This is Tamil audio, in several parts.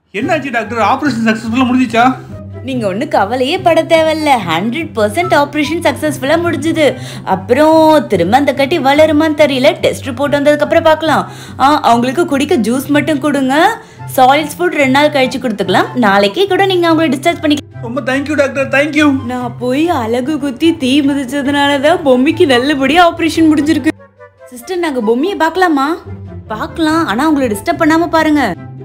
என்னாச்சு டாக்டர் ஆபரேஷன் சக்சஸ்ஃபுல்லா முடிஞ்சிச்சா நீங்க ஒன்றும் கவலையே பட தேவையில்ல ஹண்ட்ரட் பர்சன்ட் ஆப்ரேஷன் சக்ஸஸ்ஃபுல்லாக முடிஞ்சுது அப்புறம் திரும்ப அந்த கட்டி வளருமான்னு தெரியல டெஸ்ட் ரிப்போர்ட் வந்ததுக்கப்புறம் பார்க்கலாம் ஆ அவங்களுக்கு குடிக்க ஜூஸ் மட்டும் கொடுங்க சாலிட்ஸ் ஃபுட் ரெண்டு நாள் கழிச்சு கொடுத்துக்கலாம் நாளைக்கே கூட நீங்க அவங்கள டிஸ்சார்ஜ் பண்ணி ரொம்ப தேங்க்யூ டாக்டர் தேங்க்யூ நான் போய் அழகு குத்தி தீ மிதிச்சதுனால தான் பொம்மைக்கு நல்லபடியா ஆப்ரேஷன் முடிஞ்சிருக்கு சிஸ்டர் நாங்க பொம்மையை பார்க்கலாமா பார்க்கலாம் ஆனா உங்களை டிஸ்டர்ப் பண்ணாம பாருங்க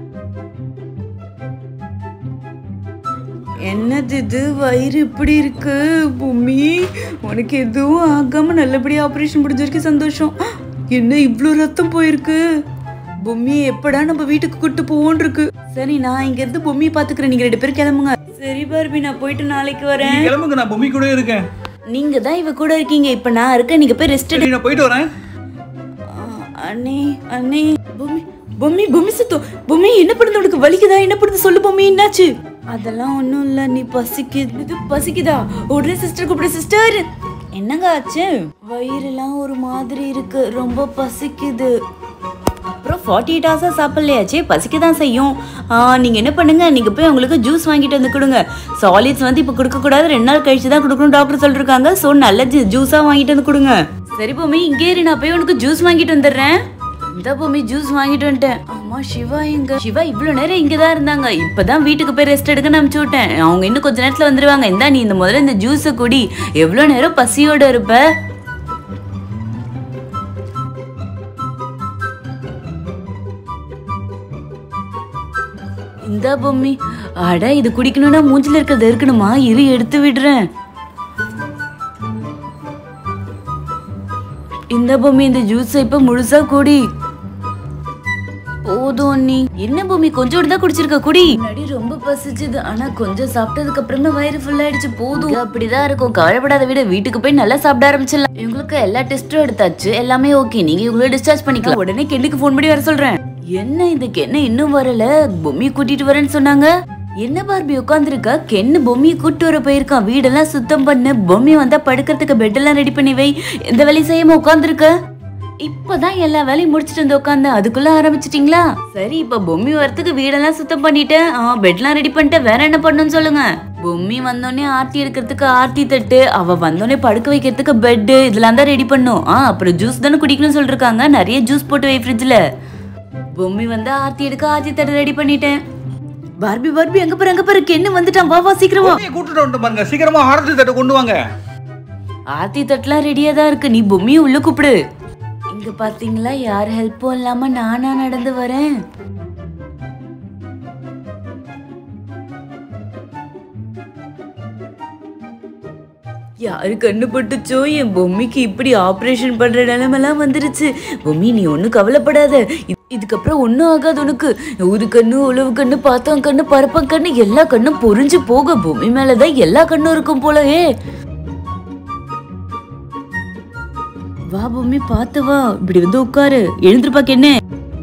என்னது இது வயிறு இப்படி இருக்கு பொம்மி உனக்கு எதுவும் ஆகாம நல்லபடியா ஆப்ரேஷன் முடிஞ்சிருக்கு சந்தோஷம் என்ன இவ்ளோ ரத்தம் போயிருக்கு பொம்மியை எப்படா நம்ம வீட்டுக்கு கூட்டு போவோன் இருக்கு சரி நான் இங்க இருந்து பொம்மியை பாத்துக்கிறேன் நீங்க ரெண்டு பேரும் கிளம்புங்க சரி பார்பி நான் போயிட்டு நாளைக்கு வரேன் நீங்க கிளம்புங்க நான் பொம்மி கூட இருக்கேன் நீங்க தான் இவ கூட இருக்கீங்க இப்ப நான் இருக்கேன் நீங்க போய் ரெஸ்ட் சரி, நான் போயிட்டு வரேன் அண்ணே அண்ணே பொம்மி பொம்மி பொம்மி சுத்தம் பொம்மி என்ன பண்ணுது உனக்கு வலிக்குதா என்ன பண்ணுது சொல்லு பொம்மி என்னாச்சு அதெல்லாம் ஒண்ணும் இல்ல நீ பசிக்குது இது பசிக்குதா உடனே சிஸ்டர் கூப்பிடு சிஸ்டர் என்னங்க ஆச்சு வயிறுலாம் ஒரு மாதிரி இருக்கு ரொம்ப பசிக்குது அப்புறம் ஃபார்ட்டி எயிட் ஹவர்ஸாக சாப்பிட்லையாச்சே பசிக்க தான் செய்யும் ஆ, நீங்க என்ன பண்ணுங்க நீங்க போய் உங்களுக்கு ஜூஸ் வாங்கிட்டு வந்து கொடுங்க சாலிட்ஸ் வந்து இப்போ கொடுக்கக்கூடாது ரெண்டு நாள் கழிச்சு தான் கொடுக்கணும் டாக்டர் சொல்லிருக்காங்க ஸோ நல்ல ஜூஸாக வாங்கிட்டு வந்து கொடுங்க சரி பூமி இங்கே இரு நான் போய் உனக்கு ஜூஸ் வாங்கிட்டு வந்துடுறேன் இந்த பூமி ஜூஸ் வாங்கிட்டு வந்துட்டேன் ஆமா சிவா எங்க சிவா இவ்வளவு நேரம் இங்க தான் இருந்தாங்க இப்பதான் வீட்டுக்கு போய் ரெஸ்ட் எடுக்க அனுப்பிச்சு விட்டேன் அவங்க இன்னும் கொஞ்ச நேரத்துல வந்துருவாங்க இந்தா நீ இந்த முதல்ல இந்த ஜூஸை குடி எவ்வளவு நேரம் பசியோட இருப்ப இந்த பொம்மி அட இது குடிக்கணும்னா மூஞ்சில இருக்கிறது இருக்கணுமா இரு எடுத்து விடுறேன் இந்த பொம்மி இந்த ஜூஸ் இப்ப முழுசா குடி போதும் நீ என்ன பொம்மி கொஞ்சோடு தான் குடிச்சிருக்க குடி முன்னாடி ரொம்ப பசிச்சுது ஆனா கொஞ்சம் சாப்பிட்டதுக்கு அப்புறமே வயிறு ஃபுல் ஆயிடுச்சு போதும் இது அப்படிதான் இருக்கும் கவலைப்படாத விட வீட்டுக்கு போய் நல்லா சாப்பிட ஆரம்பிச்சிடலாம் இவங்களுக்கு எல்லா டெஸ்டும் எடுத்தாச்சு எல்லாமே ஓகே நீங்க இவங்கள டிஸ்சார்ஜ் பண்ணிக்கலாம் உடனே கெண்ணுக்கு ஃபோன் பண்ணி வர சொல்றேன் என்ன இந்த கெண்ணு இன்னும் வரல பொம்மியை கூட்டிட்டு வரேன்னு சொன்னாங்க என்ன பார்பி உட்காந்துருக்கா கென்னு பொம்மியை கூட்டு வர போயிருக்கான் வீடெல்லாம் சுத்தம் பண்ணு பொம்மி வந்தா படுக்கிறதுக்கு பெட்டெல்லாம் ரெடி பண்ணி வை எந்த வேலையும் செய்யாம உட்காந்துருக்க இப்பதான் எல்லா வேலையும் முடிச்சிட்டு வந்து உட்காந்தேன் அதுக்குள்ள ஆரம்பிச்சிட்டீங்களா சரி இப்ப பொம்மி வரத்துக்கு வீடெல்லாம் சுத்தம் பண்ணிட்டேன் ஆ பெட்லாம் ரெடி பண்ணிட்டேன் வேற என்ன பண்ணணும்னு சொல்லுங்க பொம்மி வந்தோடனே ஆர்த்தி எடுக்கிறதுக்கு ஆர்த்தி தட்டு அவ வந்தோடனே படுக்க வைக்கிறதுக்கு பெட்டு இதெல்லாம் தான் ரெடி பண்ணும் ஆ அப்புறம் ஜூஸ் தானே குடிக்கணும்னு சொல்லிருக்காங்க நிறைய ஜூஸ் போட்டு வை ஃப்ரிட்ஜ்ல பொம்மி வந்து ஆர்த்தி எடுக்க ஆர்த்தி தட்டு ரெடி பண்ணிட்டேன் பார்பி பார்பி எங்க பாரு எங்க பாரு கென்னு வந்துட்டான் வா வா சீக்கிரம் வா பொம்மியை கூட்டிட்டு வந்துட்டு பாருங்க சீக்கிரமா ஆரத்தி தட்டை கொண்டு வாங்க ஆர்த்தி தட்டுலாம் ரெடியா தான் இருக்கு நீ பொம்மியும் உள்ள கூப்பிடு இங்க பாத்தீங்களா யார் ஹெல்ப்பும் இல்லாம நானா நடந்து வரேன் யாரு கண்ணு பட்டுச்சோ என் பொம்மிக்கு இப்படி ஆபரேஷன் பண்ற நிலைமெல்லாம் வந்துருச்சு பொம்மி நீ ஒன்றும் கவலைப்படாத இது- இதுக்கப்புறம் ஒன்றும் ஆகாது உனக்கு ஒரு கண்ணு உழவு கண்ணு பாத்தம் கண்ணு பரப்பம் கண்ணு எல்லா கண்ணும் பொறிஞ்சு போக பொம்மி மேலதான் எல்லா கண்ணும் இருக்கும் போலயே வா பொம்மி பார்த்து வா இப்படி வந்து உட்காரு எழுந்திருப்பாக்கு என்ன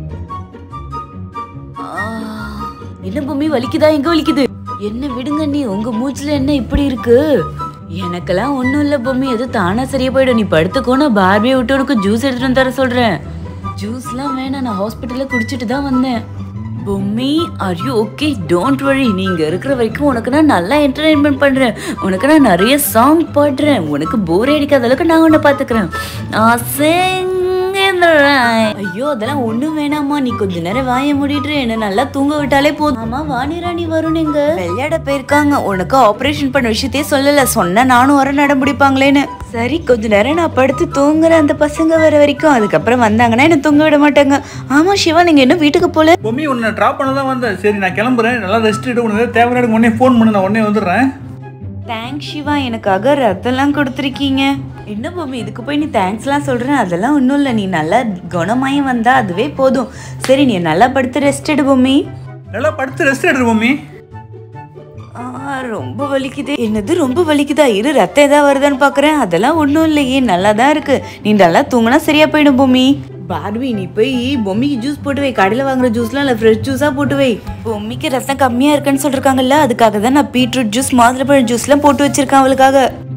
ஆ, என்ன பொம்மி வலிக்குதா எங்க வலிக்குது என்ன விடுங்க நீ உங்க மூச்சுல என்ன இப்படி இருக்கு எனக்கெல்லாம் ஒண்ணும் இல்ல பொம்மி அது தானா சரியா போயிடும் நீ படுத்துக்கோ நான் பார்பியை விட்டு உனக்கு ஜூஸ் எடுத்துட்டு வந்து தர சொல்றேன் ஜூஸ்லாம் வேணாம் நான் ஹாஸ்பிட்டல்ல குடிச்சிட்டு தான் வந்தேன் Bommi are you okay don't worry நீங்க இருக்கிற வரைக்கும் உனக்கு நான் நல்லா என்டர்டைன்மெண்ட் பண்றேன் உனக்கு நான் நிறைய சாங் பாடுறேன் உனக்கு போர் அடிக்காத அளவுக்கு நான் உன்னை பாத்துக்கிறேன் ஆ, sing in the rain. ஐயோ அதெல்லாம் ஒண்ணும் வேணாமா நீ கொஞ்ச நேரம் வாய மூடிட்டு என்ன நல்லா தூங்க விட்டாலே போதும் ஆமா வாணி ராணி வரும் நீங்க விளையாட போயிருக்காங்க உனக்கு ஆபரேஷன் பண்ண விஷயத்தையே சொல்லல சொன்ன நானும் வர நட முடிப்பாங்களேன்னு சரி கொஞ்ச நேரம் நான் படுத்து தூங்குறேன் அந்த பசங்க வர வரைக்கும் அதுக்கப்புறம் வந்தாங்கன்னா என்ன தூங்க விட மாட்டாங்க ஆமா சிவா நீங்க இன்னும் வீட்டுக்கு போல பொம்மி உன்னை ட்ராப் பண்ண தான் வந்தேன் சரி நான் கிளம்புறேன் நல்லா ரெஸ்ட் எடு உனக்கு தேவையான உடனே ஃபோன் பண்ணு நான் உடனே வந்துடுறேன் தேங்க்ஸ் சிவா எனக்காக ரத்தம்லாம் கொடுத்துருக்கீங்க என்ன பொம்மி இதுக்கு போய் நீ தேங்க்ஸ்லாம் சொல்கிறேன் அதெல்லாம் ஒன்றும் இல்லை நீ நல்லா குணமாயி வந்தா அதுவே போதும் சரி நீ நல்லா படுத்து ரெஸ்ட் எடு பொம்மி நல்லா படுத்து ரெஸ்ட் எடு பொம்மி ஆ, ரொம்ப வலிக்குது என்னது ரொம்ப வலிக்குதா இரு ரத்தம் ஏதாவது வருதான்னு பார்க்குறேன் அதெல்லாம் ஒன்றும் இல்லையே நல்லா தான் இருக்கு நீ நல்லா தூங்கினா சரியா போயிடும் பொம்மி பார்வி நீ போய் பொம்மிக்கு ஜூஸ் போட்டு வை கடையில் வாங்குற ஜூஸ்லாம் இல்லை ஃப்ரெஷ் ஜூஸாக போட்டு வை பொம்மிக்கு ரத்தம் கம்மியாக இருக்குன்னு சொல்லிருக்காங்கல்ல அதுக்காக தான் நான் பீட்ரூட் ஜூஸ் மாதுளப்பழம் ஜூஸ்லாம் போட்டு வச்சிருக்கேன் அவளுக்காக